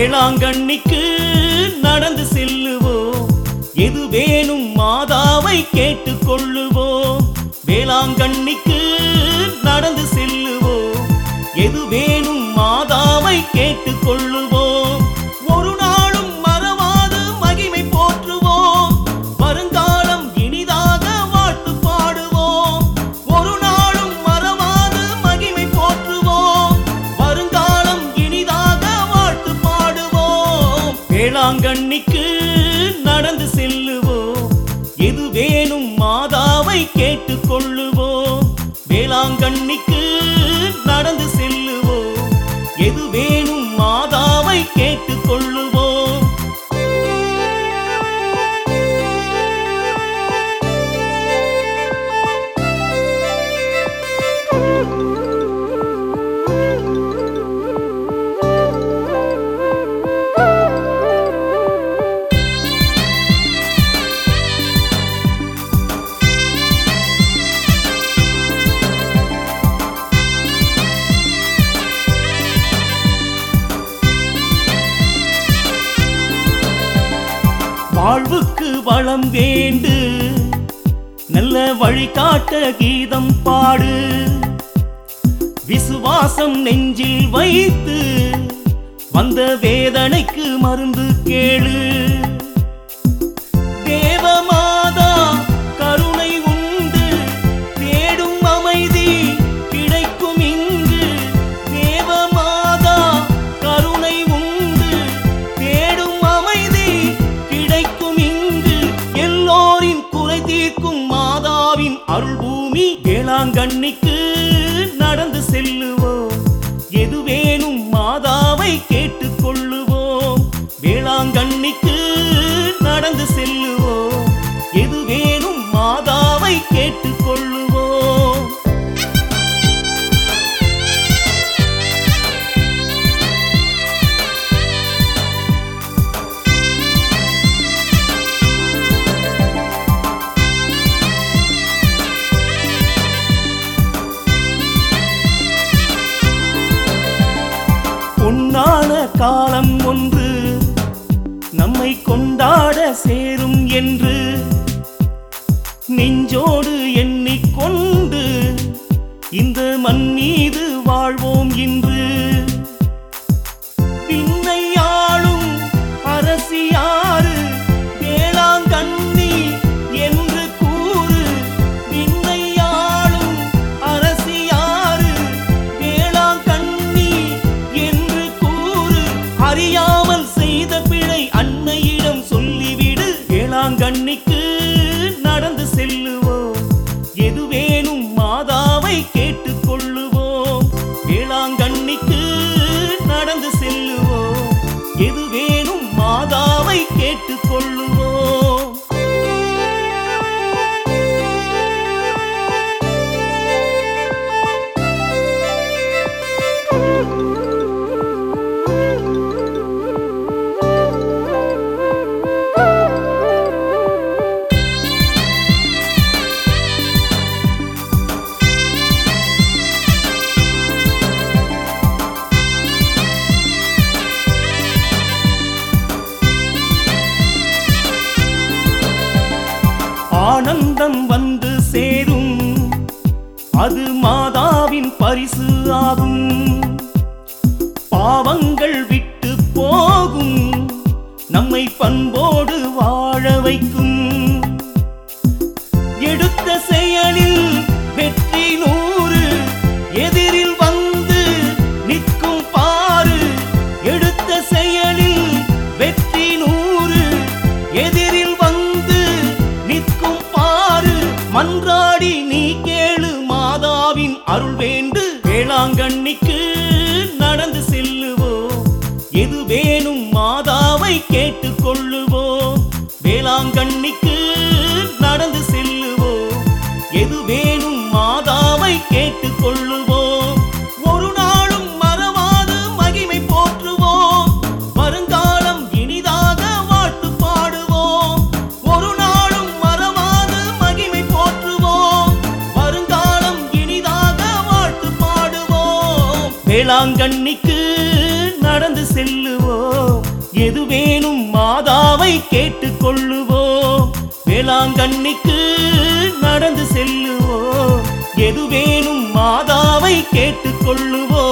வேளாங்கண்ணிக்கு நடந்து செல்லுவோம் எது வேணும் மாதாவை கேட்டுக் கொள்ளுவோம் வேளாங்கண்ணிக்கு நடந்து செல்லுவோம் எது வேணும் மாதாவை கேட்டுக் கொள்ளுவோம் ஒரு நாளும் மறவாது மகிமை போற்றுவோம் வருங்காலம் இனிதாக வாழ்த்து பாடுவோம் ஒரு நாளும் மறவாது மகிமை போற்றுவோம் வருங்காலம் இனிதாக வாழ்த்து பாடுவோம் வேளாங்கண்ணிக்கு நடந்து செல்லுவோம் எது வேணும் மாதாவை கேட்டுக் கொள்ளுவோம் வேளாங்கண்ணிக்கு நடந்து செல்லுவோம் எது வேணும் மாதாவை கேட்டுக் கொள்ளுவோம் வாழ்வுக்கு வளம் வேண்டு நல்ல வழிகாட்ட கீதம் பாடு விசுவாசம் நெஞ்சில் வைத்து வந்த வேதனைக்கு மருந்து கேளு தேவமாதா கருணை உண்டு தேடும் அமைதி கிடைக்கும் இங்கு தேவமாதா கருணை உண்டு தேடும் அமைதி கிடைக்கும் இங்கு எல்லோரின் குறை தீர்க்கும் மாதாவின் அருள் பூமி வேளாங்கண்ணிக்கு நடந்து செல்லுவோம் எது வேணும் மாதாவை கேட்டுக் கொள்ளுவோம் வேளாங்கண்ணிக்கு நடந்து செல்லுவோம் எது வேணும் மாதாவை கேட்டுக் கொள்ளுவோம் பொன்னான காலம் ஒன்று நம்மை கொண்டாட சேரும் என்று நெஞ்சோடு எண்ணிக்கொண்டு இந்த மண் மீது வாழ்வோம் இன்று விண்ணை ஆளும் அரசியாறு வேளாங்கண்ணி என்று கூறு விண்ணை ஆளும் அரசியாறு வேளாங்கண்ணி என்று கூறு அறியாமல் செய்த பிழை அன்னையிடம் சொல்லிவிடு வேளாங்கண்ணிக்கு நடந்து செல்லுவோம் எது வேணும் மாதாவை கேட்டுக் கொள்ளுவோம் வேளாங்கண்ணிக்கு நடந்து செல்லுவோம் எது வேணும் மாதாவை கேட்டுக் கொள்ளுவோம் ஆனந்தம் வந்து சேரும் அது மாதாவின் பரிசு ஆகும் பாவங்கள் விட்டு போகும் நம்மை பண்போடு வாழ வைக்கும் எடுத்த செயலில் வெற்றி நூறு எதிரில் வந்து நிற்கும் பாரு எடுத்த செயலில் வெற்றி நூறு எதிரில் வந்து நிற்கும் பாரு மன்றாடி நீ கேளு மாதாவின் அருள் வேண்டு வேளாங்கண்ணிக்கு நடந்து செல்லுவோம் எது வேணும் மாதாவை கேட்டுக் கொள்ளுவோம் வேளாங்கண்ணிக்கு நடந்து செல்லுவோம் எது வேணும் மாதாவை கேட்டுக் கொள்ளுவோம் ஒரு நாளும் மறவாது மகிமை போற்றுவோம் வருங்காலம் இனிதாக வாழ்த்து பாடுவோம் ஒரு நாளும் மறவாது மகிமை போற்றுவோம் வருங்காலம் இனிதாக வாழ்த்து பாடுவோம் வேளாங்கண்ணிக்கு நடந்து செல்லுவோம் எது வேணும் மாதாவை கேட்டுக்கொள்ளுவோம் வேளாங்கண்ணிக்கு நடந்து செல்லுவோம் எது வேணும் மாதாவை கேட்டுக்கொள்ளுவோம்